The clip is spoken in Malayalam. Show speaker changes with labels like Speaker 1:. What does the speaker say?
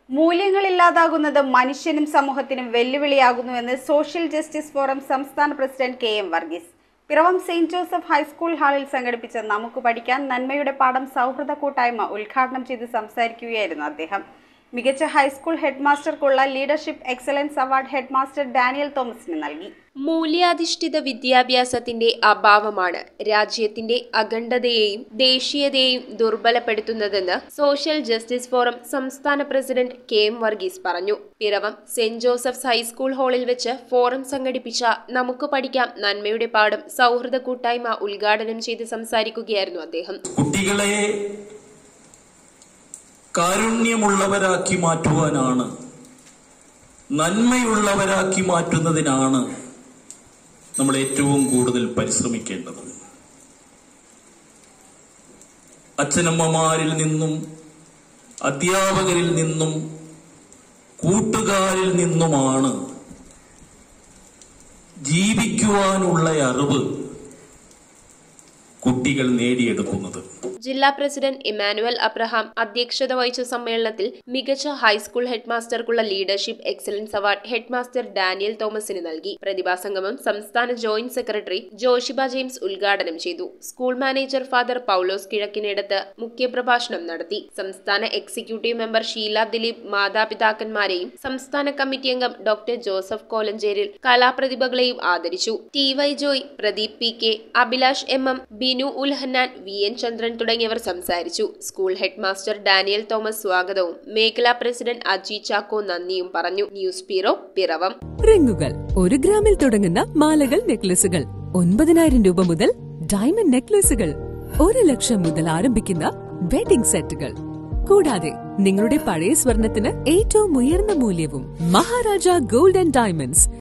Speaker 1: മൂല്യങ്ങളില്ലാതാകുന്നത് മനുഷ്യനും സമൂഹത്തിനും വെല്ലുവിളിയാകുന്നുവെന്ന് സോഷ്യൽ ജസ്റ്റിസ് ഫോറം സംസ്ഥാന president K M Varghese Piravom saint Joseph high school ഹാളിൽ സംഘടിപ്പിച്ച നമുക്ക് പഠിക്കാൻ നന്മയുടെ പാഠം സൗഹൃദ കൂട്ടായ്മ ഉദ്ഘാടനം ചെയ്ത് സംസാരിക്കുകയായിരുന്നു അദ്ദേഹം മികച്ച ഹൈസ്കൂൾ ഹെഡ്മാസ്റ്റർക്കുള്ള leadership excellence award headmaster Daniel തോമസിന് നൽകി
Speaker 2: മൂല്യാധിഷ്ഠിത വിദ്യാഭ്യാസത്തിന്റെ അഭാവമാണ് രാജ്യത്തിന്റെ അഖണ്ഡതയെയും ദേശീയതയെയും ദുർബലപ്പെടുത്തുന്നതെന്ന് സോഷ്യൽ ജസ്റ്റിസ് ഫോറം സംസ്ഥാന പ്രസിഡന്റ് കെ എം വർഗീസ് പറഞ്ഞു പിറവം സെന്റ് ജോസഫ്സ് ഹൈസ്കൂൾ ഹാളിൽ വെച്ച് ഫോറം സംഘടിപ്പിച്ച നമുക്ക് പഠിക്കാം നന്മയുടെ പാഠം സൗഹൃദ കൂട്ടായ്മ ഉദ്ഘാടനം ചെയ്ത് സംസാരിക്കുകയായിരുന്നു അദ്ദേഹം
Speaker 3: കുട്ടികളെ കാരുണ്യമുള്ളവരാക്കി മാറ്റുവാനാണ് നന്മയുള്ളവരാക്കി മാറ്റുന്നതിനാണ് നമ്മൾ ഏറ്റവും കൂടുതൽ പരിശ്രമിക്കേണ്ടത് അച്ഛനമ്മമാരിൽ നിന്നും അധ്യാപകരിൽ നിന്നും കൂട്ടുകാരിൽ നിന്നുമാണ് ജീവിക്കുവാനുള്ള അറിവ് കുട്ടികൾ നേടിയെടുക്കുന്നത്
Speaker 2: ജില്ലാ പ്രസിഡന്റ് ഇമാനുവൽ അബ്രഹാം അധ്യക്ഷത വഹിച്ച സമ്മേളനത്തിൽ മികച്ച ഹൈസ്കൂൾ ഹെഡ്മാസ്റ്റർക്കുള്ള leadership excellence award headmaster Daniel തോമസിന് നൽകി പ്രതിഭാസംഗമം സംസ്ഥാന ജോയിന്റ് സെക്രട്ടറി ജോഷിബ ജെയിംസ് ഉദ്ഘാടനം ചെയ്തു സ്കൂൾ മാനേജർ ഫാദർ പൌലോസ് കിഴക്കിനടുത്ത് മുഖ്യപ്രഭാഷണം നടത്തി സംസ്ഥാന എക്സിക്യൂട്ടീവ് മെമ്പർ ഷീല ദിലീപ് മാതാപിതാക്കന്മാരെയും സംസ്ഥാന കമ്മിറ്റി അംഗം ഡോക്ടർ ജോസഫ് കോലഞ്ചേരിൽ കലാപ്രതിഭകളെയും ആദരിച്ചു T Y Joy Pradeep P K Abhilash M M Binu ഉൽഹന്നാൻ വി എൻ ചന്ദ്രൻ തുടങ്ങിയവർ സംസാരിച്ചു school headmaster Daniel Thomas സ്വാഗതവും മേഖലാ പ്രസിഡന്റ് അജി ചാക്കോ നന്ദിയും പറഞ്ഞു ന്യൂസ് ബ്യൂറോ പിറവം
Speaker 4: റിങ്ങുകൾ ഒരു ഗ്രാമിൽ തുടങ്ങുന്ന മാലകൾ നെക്ലസുകൾ ഒൻപതിനായിരം രൂപ മുതൽ ഡയമണ്ട് നെക്ലസുകൾ ഒരു ലക്ഷം മുതൽ ആരംഭിക്കുന്ന വെഡിംഗ് സെറ്റുകൾ കൂടാതെ നിങ്ങളുടെ പഴയ സ്വർണത്തിന് ഏറ്റവും ഉയർന്ന മൂല്യവും മഹാരാജ ഗോൾഡ് ആൻഡ് ഡയമണ്ട്സ്